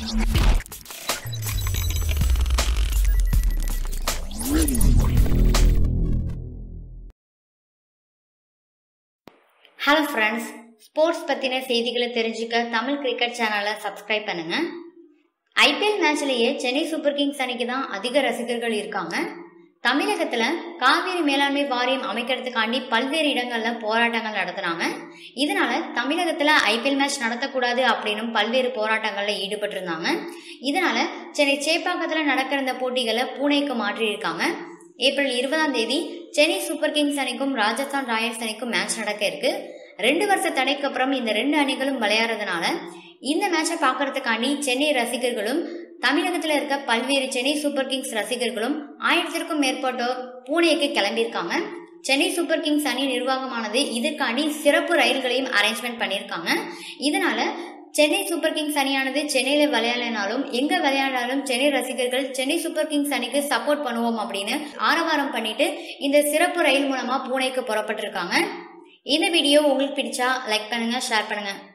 hello friends sports பற்றின செய்திகளை தெரிஞ்சுக்க தமிழ் கிரிக்கெட் சேனலை சப்ஸ்கிரைப் பண்ணுங்க ஐபிஎல் மேட்ச்லேயே சென்னை சூப்பர் கிங்ஸ் அணிக்கு தான் அதிக ரசிகர்கள் இருக்காங்க தமிழகத்தில் காவிரி மேலாண்மை வாரியம் அமைக்கிறதுக்காண்டி பல்வேறு இடங்களில் போராட்டங்கள் நடத்துனாங்க இதனால தமிழகத்தில் ஐபிஎல் மேட்ச் நடத்தக்கூடாது அப்படின்னும் பல்வேறு போராட்டங்களில் ஈடுபட்டிருந்தாங்க இதனால சென்னை சேப்பாக்கத்தில் நடக்கிற இந்த போட்டிகளை பூனேக்கு மாற்றியிருக்காங்க ஏப்ரல் இருபதாம் தேதி சென்னை சூப்பர் கிங்ஸ் அணிக்கும் ராஜஸ்தான் ராயல்ஸ் அணிக்கும் மேட்ச் நடக்க இருக்கு ரெண்டு வருஷ தடைக்கு அப்புறம் இந்த ரெண்டு அணிகளும் விளையாடுறதுனால இந்த மேட்சை பார்க்கறதுக்காண்டி சென்னை ரசிகர்களும் தமிழகத்தில் இருக்க பல்வேறு சென்னை சூப்பர் கிங்ஸ் ரசிகர்களும் ஆயிரத்திற்கும் மேற்பட்டோர் பூனேக்கு கிளம்பியிருக்காங்க சென்னை சூப்பர் கிங்ஸ் அணி நிர்வாகமானது இதற்காண்டி சிறப்பு ரயில்களையும் அரேஞ்ச்மெண்ட் பண்ணியிருக்காங்க இதனால சென்னை சூப்பர் கிங்ஸ் அணியானது சென்னையில் விளையாடினாலும் எங்க விளையாடினாலும் சென்னை ரசிகர்கள் சென்னை சூப்பர் கிங்ஸ் அணிக்கு சப்போர்ட் பண்ணுவோம் அப்படின்னு ஆரவாரம் பண்ணிட்டு இந்த சிறப்பு ரயில் மூலமா பூனேக்கு புறப்பட்டிருக்காங்க இந்த வீடியோ உங்களுக்கு பிடிச்சா லைக் பண்ணுங்க ஷேர் பண்ணுங்க